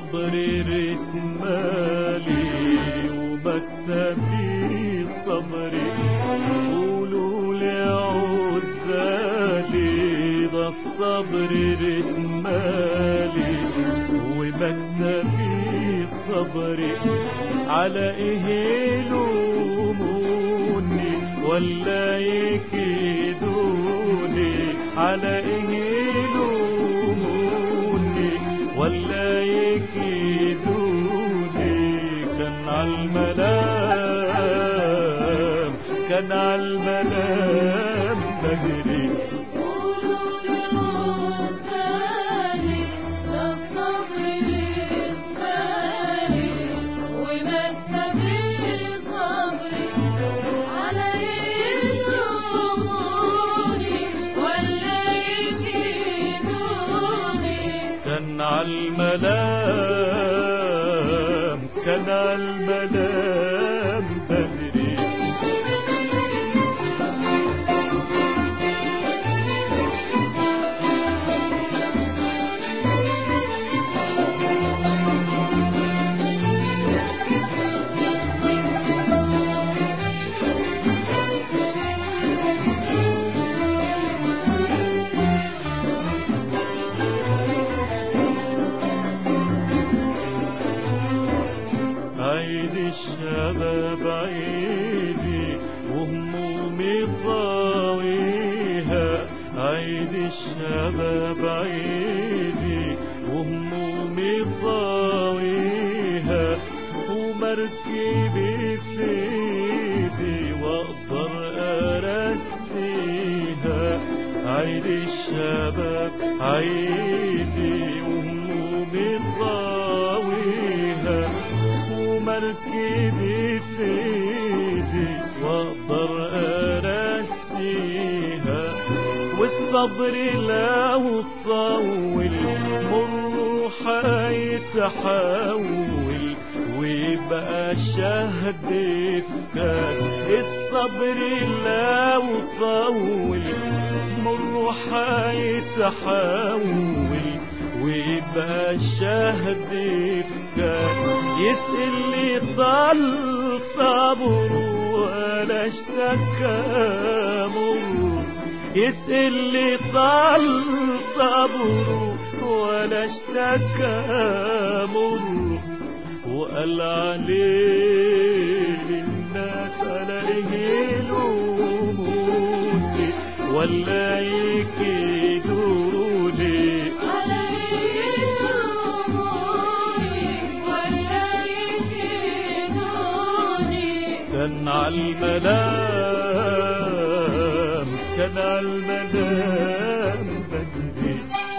والصبر رتمالي ومكتبي صبري قولوا لي عزالي ده الصبر رتمالي ومكتبي صبري على ايه يلوموني ولا يكيدوني على ايه يلوموني ولا يكيدوني كان عالملام كان عالملام بجري قولوا للرسالي ده الصبر رسالي ومكتبي صبري على يلوموني ولا يكيدوني كان عالملام كان عالملام بدري عيد الشباب عيدي وهمومي طاويها عيد الشباب عيدي وهمومي طاويها ومركبي في ايدي واقدر ارسيها عيد الشباب عيدي وهمومي طاويها ومركبي في ايدي واقدر ارسيها والصبر لو طول مره حيتحول ويبقى شهد فكاك الصبر لو طول مره حيتحول ويبقى الشهد فكاك يسأل لي طال صبره ولا اشتكى مره يسأل لي طال صبره ولا اشتكى مره وقال عليه الناس عليه يلوموني ولا يكيدوني على يلوموني ولا يكيدوني كان عالملام كان عالملام بدري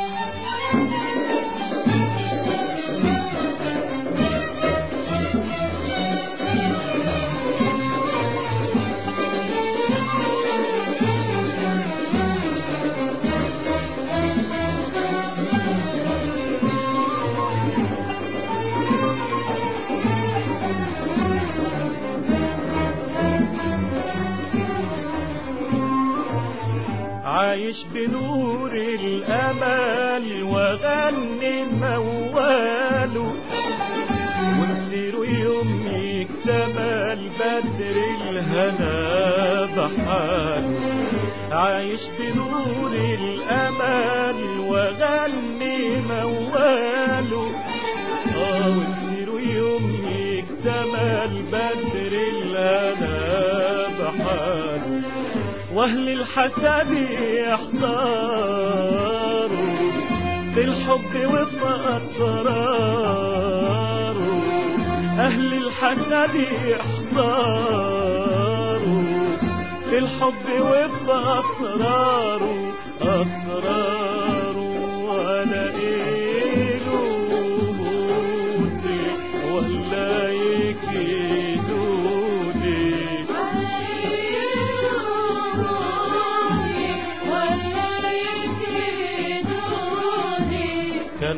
عايش بنور الأمل وغني مواله ومسيره يوم يكتمل بدر الهنا بحاله عايش بنور الأمل وغني مواله اه ومسيره يوم يكتمل بدر الهنا بحاله واهل الحسد يحتاروا بالحب وفي اسراره اهل الحسد يحتاروا بالحب وفي اسراره اسراره وانا إلهوني ولا يكيدوني على يلوموني ولا يكيدوني كان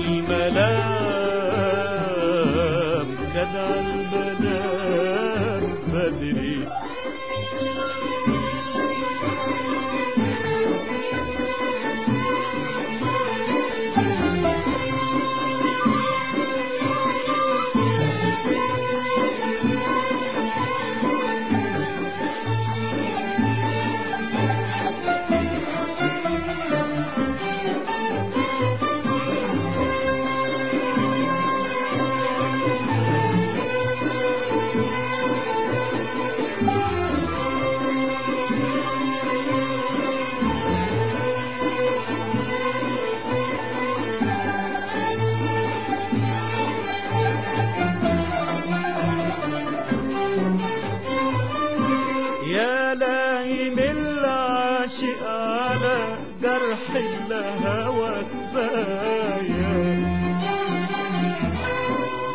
عالملام كان عالملام بدري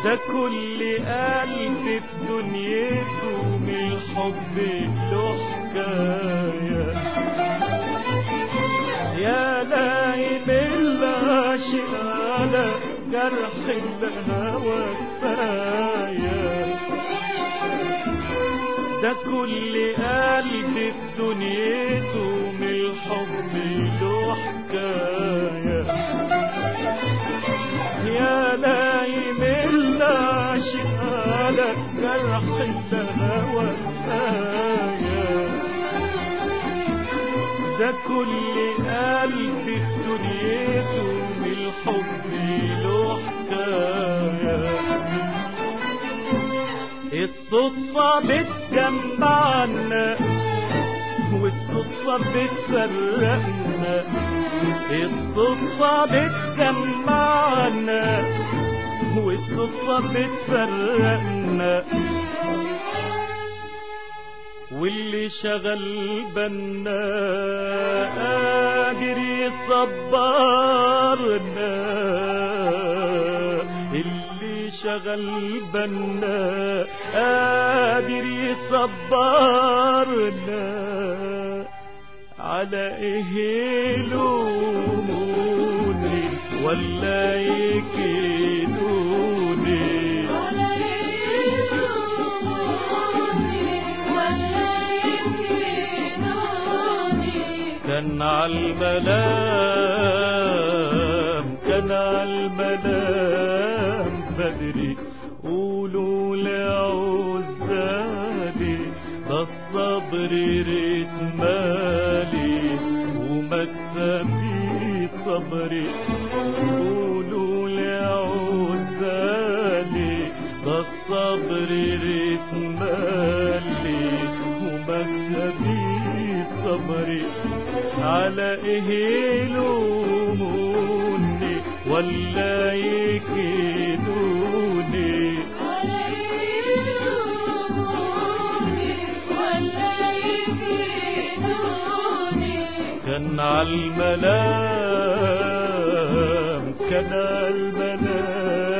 ده كل قلب في دنيته من الحب له حكاية يا نايم العاشق على جرح الهوى كفاية ده كل قلب في دنيته من الحب له حكاية يا نايم العاشق على جرح الهوى كفاية ده كل قلب في دنيته من الحب له حكاية الصدفة بتجمعنا والصدفة بتفرقنا الصدفة بتجمعنا والصدفة بتفرقنا واللي شغل بنا قادر يصبرنا اللي شغل بنا قادر يصبرنا على ايه لوموني ولا يكيدوني ولا يلوموني ولا يكيدوني كان عالملام كان عالملام بدري قولوا لعزالي ده الصبر ريت مالي ومكسبي صبري قولوا لعزالي ده الصبر ريت مالي ومكسبي صبري على ايه يلوموني ولا يكيدوني ولا يلوموني ولا يكيدوني كان عالملام كان عالملام